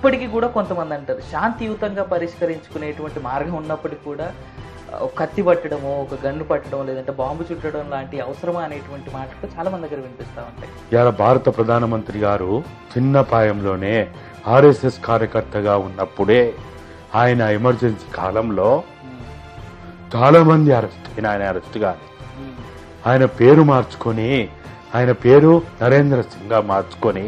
ఇప్పటికీ కూడా కొంతమంది అంటారు శాంతియుతంగా పరిష్కరించుకునేటువంటి మార్గం ఉన్నప్పటికీ కూడా ఆ, ఒక కత్తి పట్టడమో ఒక గన్ను పట్టడం లేదంటే బాంబు చుట్టడం లాంటి అవసరమా అనేటువంటి మాటలు చాలా మంది దగ్గర వినిపిస్తా ఉంటాయి ఇవాళ భారత ప్రధానమంత్రి గారు చిన్న పాయంలోనే ఆర్ఎస్ఎస్ కార్యకర్తగా ఉన్నప్పుడే ఆయన ఎమర్జెన్సీ కాలంలో ఉమ్, చాలా మంది అరెస్ట్ అయిన ఆయన అరెస్ట్ కాదు ఉమ్, ఆయన పేరు మార్చుకొని ఆయన పేరు నరేంద్ర సింగ్ గా మార్చుకొని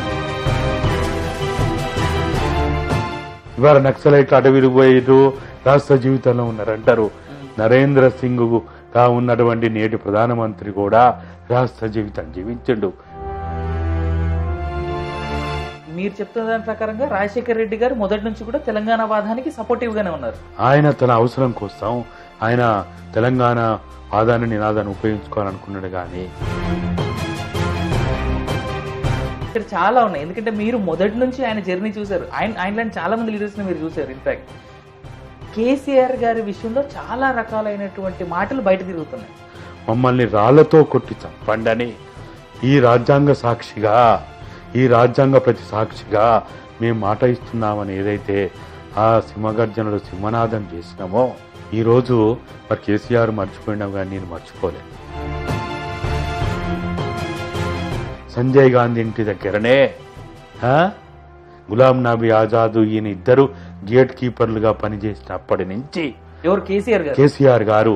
ఇవాళ నక్సలైట్లు అడవికి పోయిరు రాష్ట్ర జీవితంలో ఉన్నారంటారు నరేంద్ర సింగ్ గా ఉన్నటువంటి నేటి ప్రధానమంత్రి కూడా రాష్ట్ర జీవితం జీవించండు మీరు చెప్తున్న దాని ప్రకారంగా రాజశేఖర్ రెడ్డి గారు మొదటి నుంచి కూడా తెలంగాణ వాదానికి సపోర్టివ్ గానే ఉన్నారు ఆయన తన అవసరం కోసం ఆయన తెలంగాణ వాదాన్ని నినాదాన్ని ఉపయోగించుకోవాలనుకున్నాడు కానీ ఇక్కడ చాలా ఉన్నాయి ఎందుకంటే మీరు మొదటి నుంచి ఆయన జర్నీ చూశారు ఆయన ఆయనలాంటి చాలా మంది లీడర్స్ ని మీరు చూశారు ఇన్ఫాక్ట్ కేసీఆర్ గారి విషయంలో చాలా రకాలైనటువంటి మాటలు బయట తిరుగుతున్నాయి మమ్మల్ని రాళ్లతో కొట్టి చంపండని ఈ రాజ్యాంగ సాక్షిగా ఈ రాజ్యాంగ ప్రతి సాక్షిగా మేము మాట ఇస్తున్నామని ఏదైతే ఆ సింహగర్జనలు సింహనాదం చేసినామో ఈ రోజు మరి కేసీఆర్ మర్చిపోయినాం కానీ నేను మర్చిపోలే సంజయ్ గాంధీ ఇంటి దగ్గరనే ఆ, గులాం నబీ ఆజాద్ ఈయన ఇద్దరు గేట్ కీపర్లుగా పనిచేసినప్పటి నుంచి ఎవరు కేసీఆర్ గారు కేసీఆర్ గారు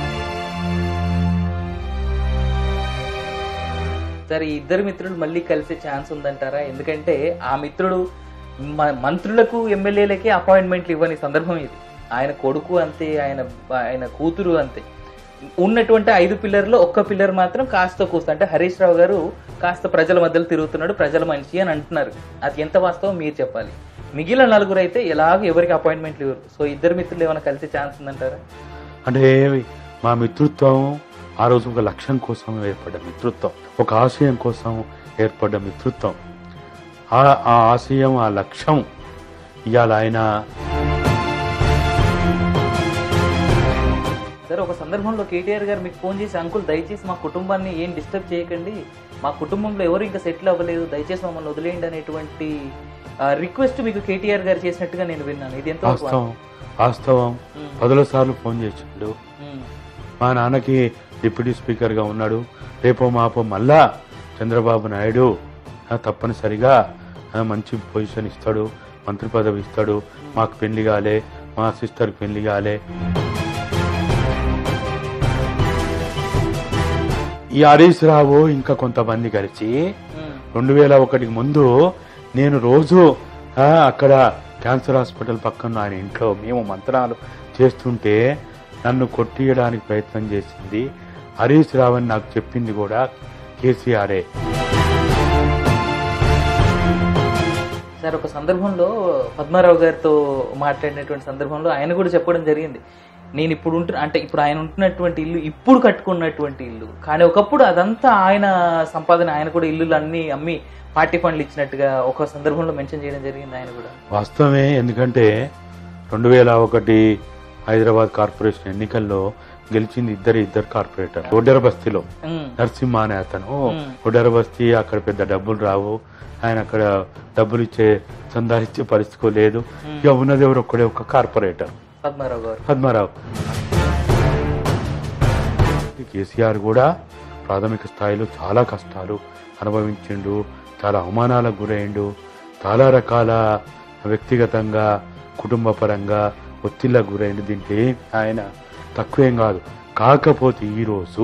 సరే ఈ ఇద్దరు మిత్రులు మళ్ళీ కలిసే ఛాన్స్ ఉందంటారా ఎందుకంటే ఆ మిత్రుడు మ- మంత్రులకు ఎమ్మెల్యేలకే అపాయింట్మెంట్లు ఇవ్వని సందర్భం ఇది ఆయన కొడుకు అంతే ఆయన ఆయన కూతురు అంతే ఉన్నటువంటి ఐదు పిల్లర్లో ఒక్క పిల్లర్ మాత్రం కాస్త కూస్త అంటే హరీష్ రావు గారు కాస్త ప్రజల మధ్యలో తిరుగుతున్నాడు ప్రజల మనిషి అని అంటున్నారు అది ఎంత వాస్తవం మీరు చెప్పాలి మిగిలిన నలుగురు అయితే ఎలాగో ఎవరికి అపాయింట్మెంట్లు ఇవ్వరు సో ఇద్దరు మిత్రులు ఏమైనా కలిసే ఛాన్స్ ఉందంటారా అంటే మా మిత్రుత్వం ఆ రోజు ఒక లక్ష్యం కోసం ఏర్పడ్డ మిత్రుత్వం ఒక ఆశయం కోసం ఏర్పడ్డ మిత్రుత్వం ఆ ఆ ఆశయం ఆ లక్ష్యం ఇవాళ ఆయన సరే ఒక సందర్భంలో కేటీఆర్ గారు మీకు ఫోన్ చేసి అంకుల్ దయచేసి మా కుటుంబాన్ని ఏం డిస్టర్బ్ చేయకండి మా కుటుంబంలో ఎవరు ఇంకా సెటిల్ అవ్వలేదు దయచేసి మమ్మల్ని వదిలేయండి అనేటువంటి రిక్వెస్ట్ మీకు కేటీఆర్ గారు చేసినట్టుగా నేను విన్నాను ఇది ఎంత వాస్తవం వాస్తవం పదుల సార్లు ఫోన్ చేసిండు మా నాన్నకి డిప్యూటీ స్పీకర్ గా ఉన్నాడు రేపో మాపో మళ్ళా చంద్రబాబు నాయుడు ఆ, తప్పనిసరిగా ఆ, మంచి పొజిషన్ ఇస్తాడు మంత్రి పదవి ఇస్తాడు మాకు పెళ్లి కాలే మా సిస్టర్ పెళ్లి కాలే ఈ హరీష్ రావు ఇంకా కొంతమంది కలిసి రెండు వేల ఒకటికి ముందు నేను రోజు ఆ, అక్కడ క్యాన్సర్ హాస్పిటల్ పక్కన ఆయన ఇంట్లో మేము మంత్రాలు చేస్తుంటే నన్ను కొట్టియడానికి ప్రయత్నం చేసింది హరీష్ రావు అని నాకు చెప్పింది కూడా కేసీఆరే సార్ ఒక సందర్భంలో పద్మారావు గారితో మాట్లాడినటువంటి సందర్భంలో ఆయన కూడా చెప్పడం జరిగింది నేను ఇప్పుడు ఉంటున్న అంటే ఇప్పుడు ఆయన ఉంటున్నటువంటి ఇల్లు ఇప్పుడు కట్టుకున్నటువంటి ఇల్లు కానీ ఒకప్పుడు అదంతా ఆయన సంపాదన ఆయన కూడా ఇల్లులు అన్ని అమ్మి పార్టీ ఫండ్లు ఇచ్చినట్టుగా ఒక సందర్భంలో మెన్షన్ చేయడం జరిగింది ఆయన కూడా వాస్తవమే ఎందుకంటే రెండు వేల ఒకటి హైదరాబాద్ కార్పొరేషన్ ఎన్నికల్లో గెలిచింది ఇద్దరు ఇద్దరు కార్పొరేటర్ ఒడ్డెర బస్తీలో ఉమ్, నరసింహ అనే అతను మ్మ్. ఒడ్డెర బస్తీ అక్కడ పెద్ద డబ్బులు రావు ఆయన అక్కడ డబ్బులు ఇచ్చే చందాలిచ్చే పరిస్థితి లేదు ఇక ఉన్నది ఎవరు ఒక్కడే ఒక కార్పొరేటర్ పద్మారావు గారు పద్మారావు కేసీఆర్ కూడా ప్రాథమిక స్థాయిలో చాలా కష్టాలు అనుభవించిండు చాలా అవమానాలకు గురైండు చాలా రకాల వ్యక్తిగతంగా కుటుంబ పరంగా ఒత్తిళ్ళకు గురైండు దీంట్లో ఏం ఆయన తక్కువేం కాదు కాకపోతే ఈరోజు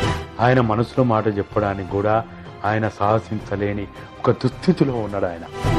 ఆయన మనసులో మాట చెప్పడానికి కూడా ఆయన సాహసించలేని ఒక దుస్థితిలో ఉన్నాడు ఆయన